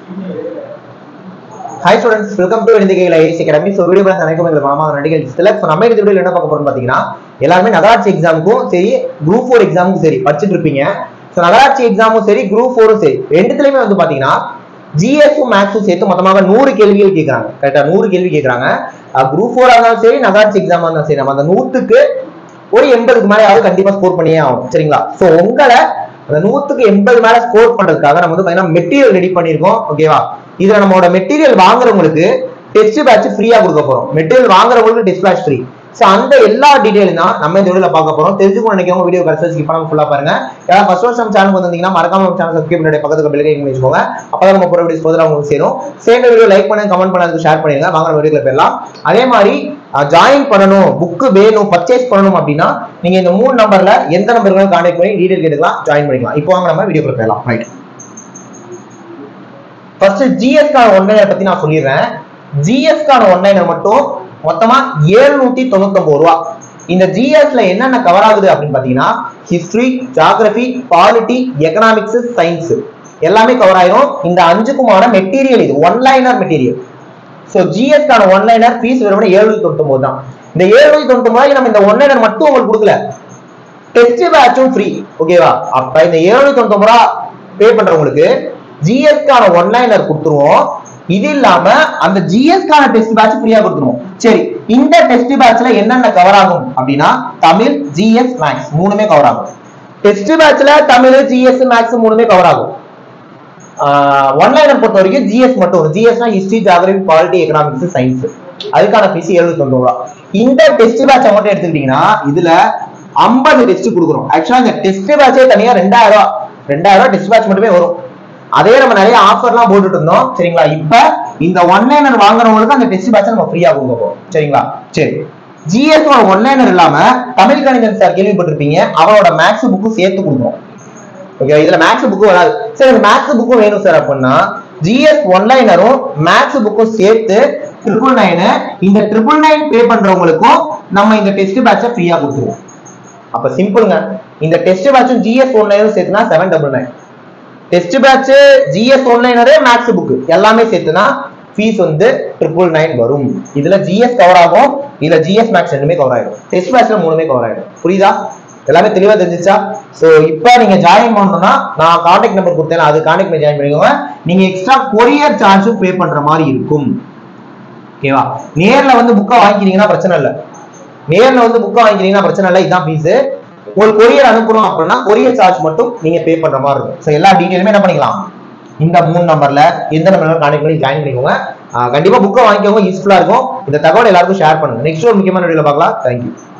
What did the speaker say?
hi students welcome to இந்திகையில் IC academy so video பார்த்து அனைக்கும் எங்களுக்கு மாமா நடிகை சில ஸோ நம்ம இந்த வீடியோ என்ன பார்க்க போறோம்னு பார்த்தீங்கன்னா எல்லாருமே நகராட்சி எக்ஸாமுக்கும் சரி குரூப் ஃபோர் எக்ஸாமுக்கும் சரி படிச்சுட்டு இருப்பீங்க ஸோ நகராட்சி எக்ஸாமும் சரி குரூப் ஃபோரும் சரி ரெண்டுத்துலையுமே வந்து பார்த்தீங்கன்னா ஜிஎஸும் மேக்ஸும் சேர்த்து மொத்தமாக நூறு கேள்விகள் கேட்குறாங்க கரெக்டாக நூறு கேள்வி கேட்குறாங்க குரூப் ஃபோராக இருந்தாலும் சரி நகராட்சி எக்ஸாமாக இருந்தாலும் சரி நம்ம அந்த நூற்றுக்கு ஒரு எண்பதுக்கு மேலே யாரும் கண்டிப்பா ஸ்கோர் பண்ணியே ஆகும் சரிங்களா சோ உங்களை அந்த நூத்துக்கு எண்பது மேல ஸ்கோர் பண்றதுக்காக நம்ம வந்து பாத்தீங்கன்னா மெட்டீரியல் ரெடி பண்ணிருக்கோம் ஓகேவா இதுல நம்மளோட மெட்டீரியல் வாங்குறவங்களுக்கு டெஸ்ட் பேட்ச் ஃப்ரீயா கொடுக்க போறோம் மெட்டீரியல் வாங்குறவங்களுக்கு டெஸ்ட் பேட்ச் ஃப்ரீ சோ அந்த எல்லா டீடைலும் தான் நம்ம இந்த வீடியோல பார்க்க போறோம் தெரிஞ்சுக்கணும் நினைக்கிறவங்க வீடியோ கடைசி ஸ்கிப் பண்ணாம ஃபுல்லா பாருங்க யாராவது ஃபர்ஸ்ட் வருஷம் சேனல் வந்தீங்கன்னா மறக்காம நம்ம சேனல் சப்ஸ்கிரைப் பண்ணி பக்கத்துக்கு பெல் ஐக்கன் வச்சுக்கோங்க அப்பதான் நம்ம போற வீடியோஸ் போதும் உங்களுக்கு சேரும் சேர்ந்த வீடியோ லைக் பண்ணுங்க கமெண்ட் பண்ணதுக்கு ஷேர் பண்ணிருங்க வாங்க நம்ம வீடியோல போயிடலாம் அதே மாதிரி ஜாயின் பண்ணணும் புக்கு வேணும் பர்ச்சேஸ் பண்ணணும் அப்படின்னா நீங்க இந்த மூணு நம்பர்ல எந்த நம்பருக்கு கான்டாக்ட் பண்ணி டீடைல் கேட்டுக்கலாம் ஜாயின் பண்ணிக்கலாம் இப்போ வாங்க நம்ம வீடியோக்குள்ள போயிடலாம் ரைட் ஃபர்ஸ்ட் ஜிஎஸ்கான ஒன்லைனர் பத்தி நான் சொல்லிடுறேன் ஜிஎஸ்கான ஒன்லைனர் மட்டும் மொத்தமா ஏழுநூத்தி தொண்ணூத்தொன்பது ரூபா இந்த ஜிஎஸ்ல என்னென்ன கவர் ஆகுது அப்படின்னு பாத்தீங்கன்னா history geography polity economics science எல்லாமே கவர் ஆயிரும் இந்த அஞ்சுக்குமான மெட்டீரியல் இது ஒன்லைனர் மெட்டீரியல் ஸோ ஜிஎஸ்கான ஒன்லைனர் ஃபீஸ் வெறும் ஏழுநூத்தி தொண்ணூத்தொன்பது தான் இந்த ஏழுநூத்தி தொண்ணூத்தொன்பது நம்ம இந்த ஒன்லைனர் மட்டும் உங்களுக்கு கொடுக்கல டெஸ்ட் பேட்சும் ஃப்ரீ ஓகேவா அப்ப இந்த ஏழுநூத்தி தொண்ணூத்தி ரூபா பே பண்றவங்களுக்கு ஜிஎஸ்கான ஒன்லைனர் கொடுத்துருவோம் இது இல்லாம அந்த ஜிஎஸ்கான டெஸ்ட் பேட்ச் ஃப்ரீயா கொடுத்துருவோம் சரி இந்த டெஸ்ட் பேட்ச்ல என்னென்ன கவர் ஆகும் அப்படின்னா தமிழ் ஜிஎஸ் மேக்ஸ் மூணுமே கவர் ஆகும் டெஸ்ட் பேட்ச்ல தமிழ் ஜிஎஸ் மேக்ஸ் மூணுமே கவர் ஆகும் ஒன்லைனர் பொறுத்த வரைக்கும் ஜிஎஸ் மட்டும் வரும் ஜிஎஸ்னா history geography polity economics science அதுக்கான ஃபீஸ் எழுநூத்தி தொண்ணூறு ரூபா இந்த டெஸ்ட் பேட்சை மட்டும் எடுத்துக்கிட்டீங்கன்னா இதுல ஐம்பது டெஸ்ட் கொடுக்குறோம் ஆக்சுவலா இந்த டெஸ்ட் பேட்சே தனியா ரெண்டாயிரம் ரூபா ரெண்டாயிரம் ரூபா டெஸ்ட் பேட்ச் மட்டுமே வரும் அதே நம்ம நிறைய ஆஃபர்லாம் போட்டுட்டு இருந்தோம் சரிங்களா இப்ப இந்த ஒன்லைனர் வாங்குறவங்களுக்கு அந்த டெஸ்ட் பேட்ச் நம்ம ஃப்ரீயா கொடுக்க போறோம் சரிங்களா சரி ஜிஎஸ் ஒன்லைனர் இல்லாம தமிழ் கணிதன் சார் கேள்விப்பட்டிருப்பீங்க அவரோட மேக்ஸ் புக்கும் சேர்த்து கொடுக்குறோம் ஓகே இதுல மேக்ஸ் புக்கும் வராது சார் எனக்கு மேக்ஸ் புக்கும் வேணும் சார் அப்படின்னா ஜிஎஸ் ஒன்லைனரும் மேக்ஸ் புக்கும் சேர்த்து ட்ரிபிள் நைனு இந்த ட்ரிபிள் நைன் பே பண்றவங்களுக்கும் நம்ம இந்த டெஸ்ட் பேட்சை ஃப்ரீயா கொடுத்துருவோம் அப்ப சிம்பிளுங்க இந்த டெஸ்ட் பேட்சும் ஜிஎஸ் ஒன்லைனரும் சேர்த்துனா seven double nine test batch GS ஒன்லைனரே மேக்ஸ் புக் எல்லாமே சேர்த்துனா ஃபீஸ் வந்து ட்ரிபிள் நைன் வரும் இதுல ஜிஎஸ் கவர் ஆகும் இதுல ஜிஎஸ் மேக்ஸ் ரெண்டுமே கவர் ஆயிடும் டெஸ்ட் பேட்ச்ல மூணுமே கவர் ஆயிடும் புரியுதா எல்லாமே தெளிவா தெரிஞ்சிச்சா சோ இப்போ நீங்க ஜாயின் பண்ணணும்னா நான் கான்டாக்ட் நம்பர் கொடுத்தேன் அது கான்டாக்ட் பண்ணி ஜாயின் பண்ணிக்கோங்க நீங்க எக்ஸ்ட்ரா கொரியர் சார்ஜும் பே பண்ற மாதிரி இருக்கும் ஓகேவா நேர்ல வந்து புக்கை வாங்கிக்கிறீங்கன்னா பிரச்சனை இல்லை நேர்ல வந்து புக்கை வாங்கிக்கிறீங்கன்னா பிரச்சனை இல்லை இதுதான் ஃபீஸ் உங்களுக்கு கொரியர் அனுப்பணும் அப்படின்னா கொரியர் சார்ஜ் மட்டும் நீங்க பே பண்ற மாதிரி இருக்கும் ஸோ எல்லா டீட்டெயிலுமே என்ன பண்ணிக்கலாம் இந்த மூணு நம்பர்ல எந்த நம்பர்ல கான்டாக்ட் பண்ணி ஜாயின் பண்ணிக்கோங்க ஆஹ் கண்டிப்பா புக்கை வாங்கிக்கோங்க யூஸ்ஃபுல்லா இருக்கும் இந்த தகவல் எல்லாருக்கும் ஷேர் பண்ணுங்க நெக்ஸ்ட் ஒரு முக்கியமான வீடியோல பார்க்கலாம் தேங்க்யூ